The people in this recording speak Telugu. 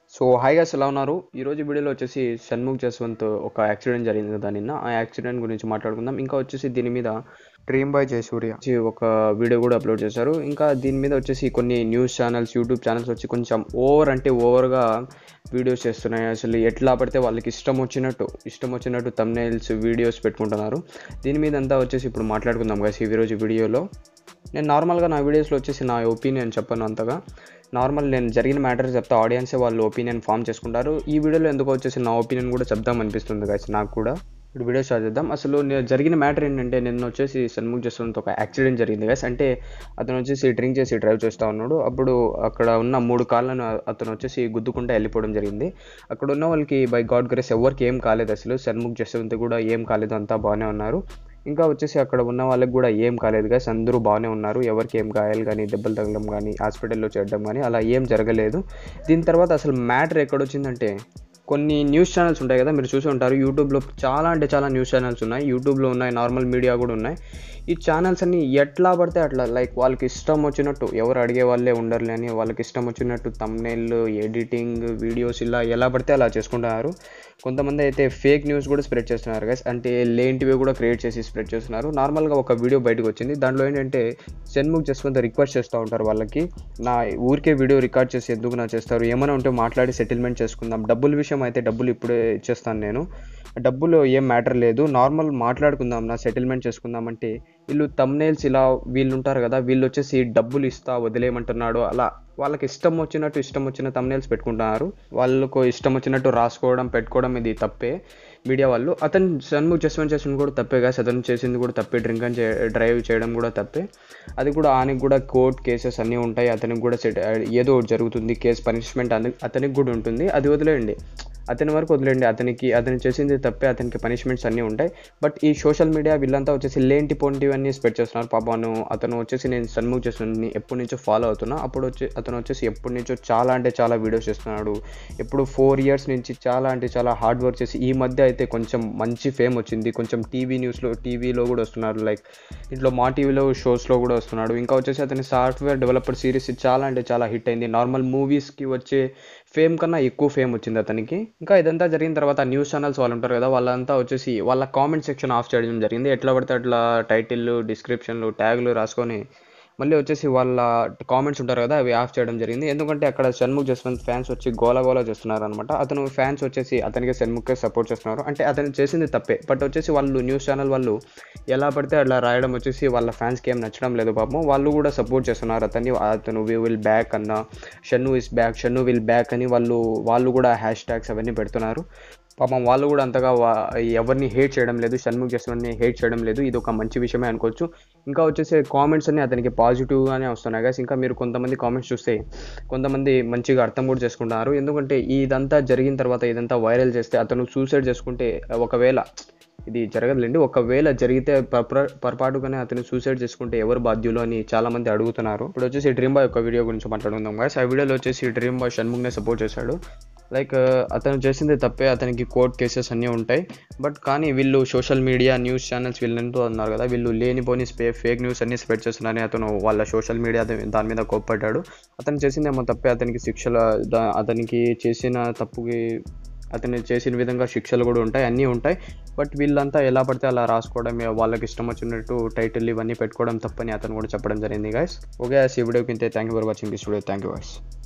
సో హాయ్ గైస్ ఎలా ఉన్నారు ఈరోజు వీడియోలో వచ్చేసి షణ్ముఖ్ జస్వంత్ ఒక యాక్సిడెంట్ జరిగింది కదా నిన్న ఆ యాక్సిడెంట్ గురించి మాట్లాడుకుందాం ఇంకా వచ్చేసి దీని మీద డ్రీమ్ బాయ్ జయసూర్య వచ్చి ఒక వీడియో కూడా అప్లోడ్ చేశారు ఇంకా దీని మీద వచ్చేసి కొన్ని న్యూస్ ఛానల్స్ యూట్యూబ్ ఛానల్స్ వచ్చి కొంచెం ఓవర్ అంటే ఓవర్గా వీడియోస్ చేస్తున్నాయి అసలు ఎట్లా పడితే వాళ్ళకి ఇష్టం వచ్చినట్టు ఇష్టం వచ్చినట్టు తమ్నైల్స్ వీడియోస్ పెట్టుకుంటున్నారు దీని మీద అంతా వచ్చేసి ఇప్పుడు మాట్లాడుకుందాం guys ఈ రోజు వీడియోలో నేను నార్మల్గా నా వీడియోస్లో వచ్చేసి నా ఒపీనియన్ చెప్పను అంతగా నార్మల్ నేను జరిగిన మ్యాటర్ చెప్తా ఆడియన్సే వాళ్ళు ఒపీనియన్ ఫామ్ చేసుకుంటారు ఈ వీడియోలో ఎందుకో వచ్చేసి నా ఒపీనియన్ కూడా చెప్దాం అనిపిస్తుంది guys నాకు కూడా ఇప్పుడు వీడియో స్టార్ట్ చేద్దాం అసలు నేను జరిగిన మ్యాటర్ ఏంటంటే నిన్న వచ్చేసి సన్ముఖ్ జస్వంత్ ఒక యాక్సిడెంట్ జరిగింది గైస్ అంటే అతను వచ్చేసి డ్రింక్ చేసి డ్రైవ్ చేస్తూ ఉన్నాడు అప్పుడు అక్కడ ఉన్న మూడు కార్లను అతను వచ్చేసి గుద్దుకుంటూ వెళ్ళిపోవడం జరిగింది అక్కడ ఉన్న వాళ్ళకి బై గాడ్ గ్రేస్ ఎవరికి ఏం కాలేదు అసలు సన్ముఖ్ జస్వంత్ కూడా ఏం కాలేదు అంతా బాగానే ఉన్నారు ఇంకా వచ్చేసి అక్కడ ఉన్న వాళ్ళకి కూడా ఏం కాలేదు గైస్ అందరూ బాగానే ఉన్నారు ఎవరికి ఏం గాయాలు కానీ దెబ్బలు తగలడం కానీ హాస్పిటల్లో చేయడం కానీ అలా ఏం జరగలేదు దీని తర్వాత అసలు మ్యాటర్ ఎక్కడొచ్చిందంటే కొన్ని న్యూస్ ఛానల్స్ ఉంటాయి కదా మీరు చూసి ఉంటారు యూట్యూబ్లో చాలా అంటే చాలా న్యూస్ ఛానల్స్ ఉన్నాయి యూట్యూబ్లో ఉన్నాయి నార్మల్ మీడియా కూడా ఉన్నాయి ఈ ఛానల్స్ అన్ని ఎట్లా పడితే అట్లా లైక్ వాళ్ళకి ఇష్టం వచ్చినట్టు ఎవరు అడిగే వాళ్ళే ఉండరులే అని వాళ్ళకి ఇష్టం వచ్చినట్టు తమ్నైల్ ఎడిటింగ్ వీడియోస్ ఇలా ఎలా పడితే అలా చేసుకుంటున్నారు కొంతమంది అయితే ఫేక్ న్యూస్ కూడా స్ప్రెడ్ చేస్తున్నారు గైస్ అంటే లేంటివి కూడా క్రియేట్ చేసి స్ప్రెడ్ చేస్తున్నారు నార్మల్గా ఒక వీడియో బయటకు వచ్చింది దాంట్లో ఏంటంటే షణ్ముఖ్ జస్వంత్ రిక్వెస్ట్ చేస్తూ ఉంటారు వాళ్ళకి నా ఊరికే వీడియో రికార్డ్ చేసి ఎందుకు నా చేస్తారు ఏమైనా ఉంటే మాట్లాడి సెటిల్మెంట్ చేసుకుందాం డబ్బుల విషయం అయితే డబ్బులు ఇప్పుడే ఇచ్చేస్తాను నేను డబ్బులు ఏం మ్యాటర్ లేదు నార్మల్ మాట్లాడుకుందాం నా సెటిల్మెంట్ చేసుకుందాం అంటే వీళ్ళు తమ్నేల్స్ ఇలా వీళ్ళు ఉంటారు కదా వీళ్ళు వచ్చేసి డబ్బులు ఇస్తా వదిలేయమంటున్నాడు అలా వాళ్ళకి ఇష్టం వచ్చినట్టు ఇష్టం వచ్చిన తమ్నేల్స్ పెట్టుకుంటున్నారు వాళ్ళకు ఇష్టం వచ్చినట్టు రాసుకోవడం పెట్టుకోవడం ఇది తప్పే మీడియా వాళ్ళు అతను షణ్ముఖ్ జస్వంత్ చేసింది కూడా తప్పే కాదు అతను చేసింది కూడా తప్పే డ్రింక్ అని డ్రైవ్ చేయడం కూడా తప్పే అది కూడా ఆయనకి కూడా కోర్ట్ కేసెస్ అన్నీ ఉంటాయి అతనికి కూడా సెట్ ఏదో ఒకటి జరుగుతుంది కేసు పనిష్మెంట్ అతనికి కూడా ఉంటుంది అది వదిలేయండి అతని వరకు వదిలేండి అతనికి అతను చేసింది తప్పే అతనికి పనిష్మెంట్స్ అన్నీ ఉంటాయి బట్ ఈ సోషల్ మీడియా వీళ్ళంతా వచ్చేసి లేంటి పొంటివన్నీ స్ప్రెడ్ చేస్తున్నారు పాపను అతను వచ్చేసి నేను సన్ముఖ్ చేస్తున్న ఎప్పటి నుంచో ఫాలో అవుతున్నా అప్పుడు వచ్చి అతను వచ్చేసి ఎప్పటి నుంచో చాలా అంటే చాలా వీడియోస్ చేస్తున్నాడు ఎప్పుడు ఫోర్ ఇయర్స్ నుంచి చాలా అంటే చాలా హార్డ్ వర్క్ చేసి ఈ మధ్య అయితే కొంచెం మంచి ఫేమ్ వచ్చింది కొంచెం టీవీ న్యూస్లో టీవీలో కూడా వస్తున్నారు లైక్ ఇంట్లో మా టీవీలో షోస్లో కూడా వస్తున్నాడు ఇంకా వచ్చేసి అతని సాఫ్ట్వేర్ డెవలపర్ సిరీస్ చాలా అంటే చాలా హిట్ అయింది నార్మల్ మూవీస్కి వచ్చే ఫేమ్ కన్నా ఎక్కువ ఫేమ్ వచ్చింది అతనికి ఇంకా ఇదంతా జరిగిన తర్వాత న్యూస్ ఛానల్స్ వాళ్ళు ఉంటారు కదా వాళ్ళంతా వచ్చేసి వాళ్ళ కామెంట్ సెక్షన్ ఆఫ్ చేయడం జరిగింది ఎట్లా పడితే అట్లా టైటిల్ డిస్క్రిప్షన్లు ట్యాగ్లు రాసుకొని మళ్ళీ వచ్చేసి వాళ్ళ కామెంట్స్ ఉంటారు కదా అవి ఆఫ్ చేయడం జరిగింది ఎందుకంటే అక్కడ షణ్ముఖ్ జస్వంత్ ఫ్యాన్స్ వచ్చి గోల గోల చేస్తున్నారు అనమాట అతను ఫ్యాన్స్ వచ్చేసి అతనికి షణ్ముఖే సపోర్ట్ చేస్తున్నారు అంటే అతను చేసింది తప్పే బట్ వచ్చేసి వాళ్ళు న్యూస్ ఛానల్ వాళ్ళు ఎలా పడితే అట్లా రాయడం వచ్చేసి వాళ్ళ ఫ్యాన్స్కి ఏం నచ్చడం లేదు పాపం వాళ్ళు కూడా సపోర్ట్ చేస్తున్నారు అతన్ని అతను వి విల్ బ్యాక్ అన్న Shannu is back Shannu will back అని వాళ్ళు వాళ్ళు కూడా హ్యాష్ ట్యాగ్స్ అవన్నీ పెడుతున్నారు పాపం వాళ్ళు కూడా అంతగా ఎవరిని హేట్ చేయడం లేదు షణ్ముఖ్ జస్వంత్ని హేట్ చేయడం లేదు ఇది ఒక మంచి విషయమే అనుకోవచ్చు ఇంకా వచ్చేసి కామెంట్స్ అన్ని అతనికి పాజిటివ్గానే వస్తున్నాయి గాస్ ఇంకా మీరు కొంతమంది కామెంట్స్ చూస్తే కొంతమంది మంచిగా అర్థం కూడా చేసుకుంటున్నారు ఎందుకంటే ఇదంతా జరిగిన తర్వాత ఇదంతా వైరల్ చేస్తే అతను సూసైడ్ చేసుకుంటే ఒకవేళ ఇది జరగదులేండి ఒకవేళ జరిగితే పొరపాటుగానే అతను సూసైడ్ చేసుకుంటే ఎవరు బాధ్యులు అని చాలా మంది అడుగుతున్నారు ఇప్పుడు వచ్చేసి డ్రీమ్ బాయ్ యొక్క వీడియో గురించి మాట్లాడుకుందాం గాయస్ ఆ వీడియోలో వచ్చేసి డ్రీమ్ బాయ్ షణ్ముఖ్నే సపోర్ట్ చేశాడు లైక్ అతను చేసింది తప్పే అతనికి కోర్ట్ కేసెస్ అన్నీ ఉంటాయి బట్ కానీ వీళ్ళు సోషల్ మీడియా న్యూస్ ఛానల్స్ వీళ్ళంటూ అన్నారు కదా వీళ్ళు లేనిపోని స్పే ఫేక్ న్యూస్ అన్ని స్ప్రెడ్ చేస్తున్నారని అతను వాళ్ళ సోషల్ మీడియా దాని మీద కోప్పడ్డాడు అతను చేసిందేమో తప్పే అతనికి శిక్షల అతనికి చేసిన తప్పుకి అతను చేసిన విధంగా శిక్షలు కూడా ఉంటాయి అన్నీ ఉంటాయి బట్ వీళ్ళంతా ఎలా పడితే అలా రాసుకోవడం వాళ్ళకి ఇష్టం వచ్చినట్టు టైటిల్ ఇవన్నీ పెట్టుకోవడం తప్పని అతను కూడా చెప్పడం జరిగింది గాయస్ ఓకే ఈ వీడియోకి ఇంతే thank you for watching this video thank you guys